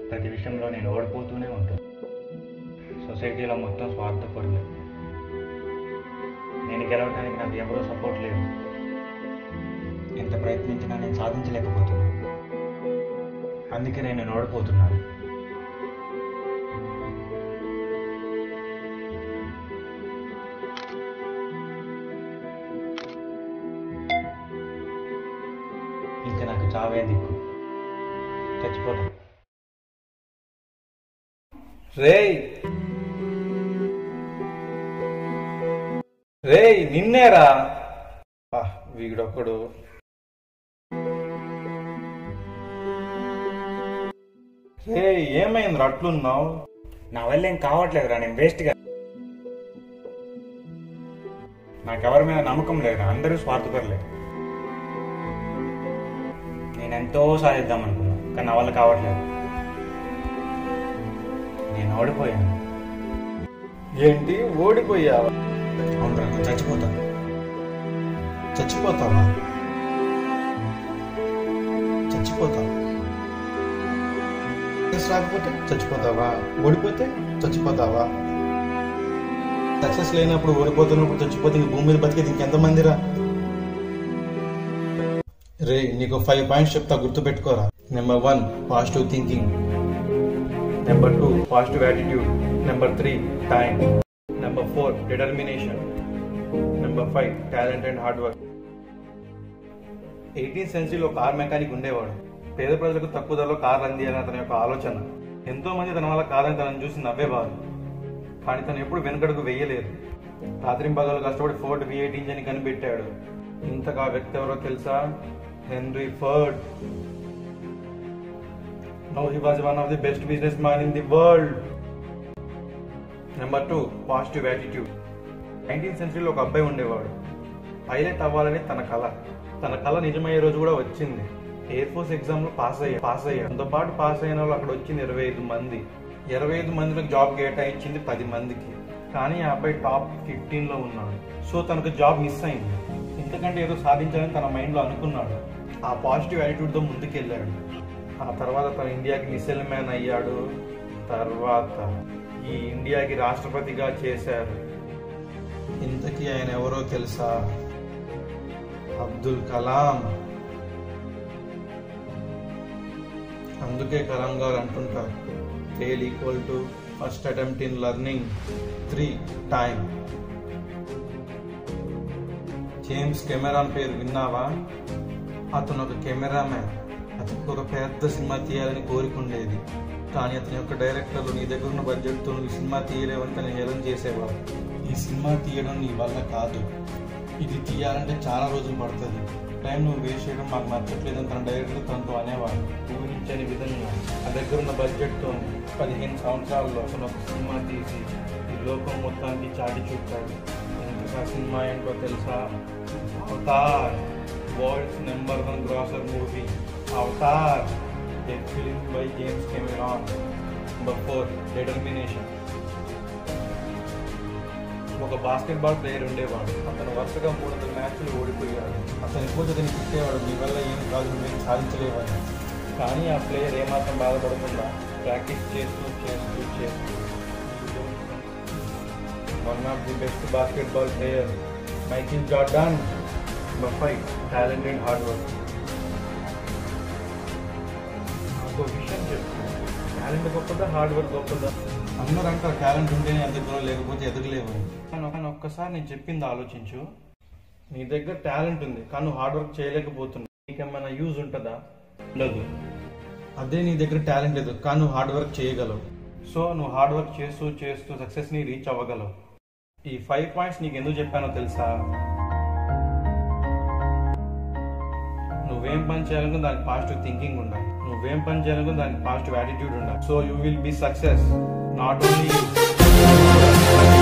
ప్రతి విషయంలో నేను ఓడిపోతూనే ఉంటాను సొసైటీలో మొత్తం స్వార్థపరులే నేను గెలవడానికి నాకు ఎవరో సపోర్ట్ లేదు ఎంత ప్రయత్నించినా నేను సాధించలేకపోతున్నాను అందుకే నేను ఓడిపోతున్నాను ఇంకా నాకు చావే దిక్కు చచ్చిపోతా రేయ్ రేయ్ నిన్నేరా ఆ, వీడొకడు రే ఏమైంది అట్లున్నావు నా వల్ల ఏం కావట్లేదురా నేను వేస్ట్గా నాకు ఎవరి మీద నమ్మకం లేదురా అందరూ స్వార్థపరలే నేను ఎంతో సాధిద్దాం అనుకున్నా కానీ నా వల్ల కావట్లేదు నేను ఓడిపోయాను ఏంటి ఓడిపోయావా అవునరా నేను చచ్చిపోతా చచ్చిపోతావా చచ్చిపోతావా సక్సెస్ రాకపోతే చచ్చిపోతావా ఓడిపోతే చచ్చిపోతావా సక్సెస్ లేనప్పుడు ఓడిపోతున్నప్పుడు చచ్చిపోతే ఇంక భూమి మీద బతికేది ఇంకెంతమందిరా రే నీకు ఫైవ్ పాయింట్స్ చెప్తా గుర్తుపెట్టుకోరా number one positive thinking number two positive attitude number three time number four determination number five talent and hard work eighteenth సెంచరీలో కార్ మెకానిక్ ఉండేవాడు పేద ప్రజలకు తక్కువ ధరలో కార్ అందియాలని అతని యొక్క ఆలోచన ఎంతో మంది తన వల్ల కాదని తనను చూసి నవ్వేవారు కానీ తను ఎప్పుడు వెనుకడుగు వెయ్యలేదు రాత్రి పగలు కష్టపడి ఫోర్డ్ వి ఎయిట్ ఇంజన్ కనిపెట్టాడు ఇంతగా ఆ వ్యక్తి ఎవరో తెలుసా Henry Ford no he was one of the best business man in the world number two positive attitude nineteenth సెంచరీలో ఒక అబ్బాయి ఉండేవాడు పైలట్ అవ్వాలని తన కళ తన కళ నిజమయ్యే రోజు కూడా వచ్చింది ఎయిర్ ఫోర్స్ ఎగ్జామ్ లో పాస్ అయ్యా పాస్ అయ్యా దాంతో పాటు పాస్ అయిన వాళ్ళు అక్కడ వచ్చింది ఇరవై ఐదు మంది ఇరవై ఐదు మందికి జాబ్ కేటాయించింది పది మందికి కానీ ఆ అబ్బాయి టాప్ ఫిఫ్టీన్ లో ఉన్నాడు సో తనకు జాబ్ మిస్ అయింది ఎందుకంటే ఏదో సాధించాలని తన మైండ్ లో అనుకున్నాడు ఆ పాజిటివ్ యాటిట్యూడ్ తో ముందుకెళ్ళాడు ఆ తర్వాత తన ఇండియాకి మిసైల్ మ్యాన్ అయ్యాడు తర్వాత ఈ ఇండియాకి రాష్ట్రపతిగా చేశారు ఇంతకీ ఆయన ఎవరో తెలుసా అబ్దుల్ కలాం అందుకే కలాం గారు అంటుంటారు fail equal to first attempt in learning three time James Cameron పేరు విన్నావా అతను ఒక కెమెరామ్యాన్ అతనికి ఒక పెద్ద సినిమా తీయాలని కోరికుండేది కానీ అతని యొక్క డైరెక్టర్లు నీ దగ్గర ఉన్న బడ్జెట్తో నువ్వు ఈ సినిమా తీయలేవని తను హేళన చేసేవాడు ఈ సినిమా తీయడం నీ వల్ల కాదు ఇది తీయాలంటే చాలా రోజులు పడుతుంది టైం నువ్వు వేస్ట్ చేయడం మాకు నచ్చట్లేదని తన డైరెక్టర్ తనతో అనేవాడు ఊహించని విధంగా ఆ దగ్గర ఉన్న బడ్జెట్తో పదిహేను సంవత్సరాల్లో అతను ఒక సినిమా తీసి ఈ లోకం మొత్తానికి చాటి చూపాడు ఎందుకు ఆ సినిమా ఏంటో తెలుసా Avatar world's number one grosser movie Avatar a film by James Cameron. Number four, determination. ఒక బాస్కెట్బాల్ ప్లేయర్ ఉండేవాడు అతను వరుసగా మూడు వందల మ్యాచ్లు ఓడిపోయాడు అతను ఎక్కువ అతన్ని తిట్టేవాడు నీ వల్ల ఏం కాదు నువ్వేం సాధించలేవని కానీ ఆ ప్లేయర్ ఏమాత్రం బాధపడకుండా ప్రాక్టీస్ చేస్తూ చేస్తూ చేస్తూ one of the best basketball player Michael Jordan number five talent and hard work నాకు ఒక విషయం చెప్పు టాలెంట్ గొప్పదా హార్డ్ వర్క్ గొప్పదా అందరూ అంటారు టాలెంట్ ఉంటేనే ఎదగలవు లేకపోతే ఎదగలేవు అని కానీ కానీ ఒక్కసారి నేను చెప్పింది ఆలోచించు నీ దగ్గర టాలెంట్ ఉంది కానీ నువ్వు హార్డ్ వర్క్ చేయలేకపోతున్నావు నీకేమైనా యూజ్ ఉంటుందా ఉండదు అదే నీ దగ్గర టాలెంట్ లేదు కానీ నువ్వు హార్డ్ వర్క్ చేయగలవు సో నువ్వు హార్డ్ వర్క్ చేస్తూ చేస్తూ సక్సెస్ ని రీచ్ అవ్వగలవు ఈ ఫైవ్ పాయింట్స్ నీకు ఎందుకు చెప్పానో తెలుసా నువ్వేం పని చేయాలనుకున్న దానికి పాజిటివ్ థింకింగ్ ఉండాలి నువ్వేం పని చేయాలనుకున్న దానికి పాజిటివ్ యాటిట్యూడ్ ఉండాలి so you will be success not only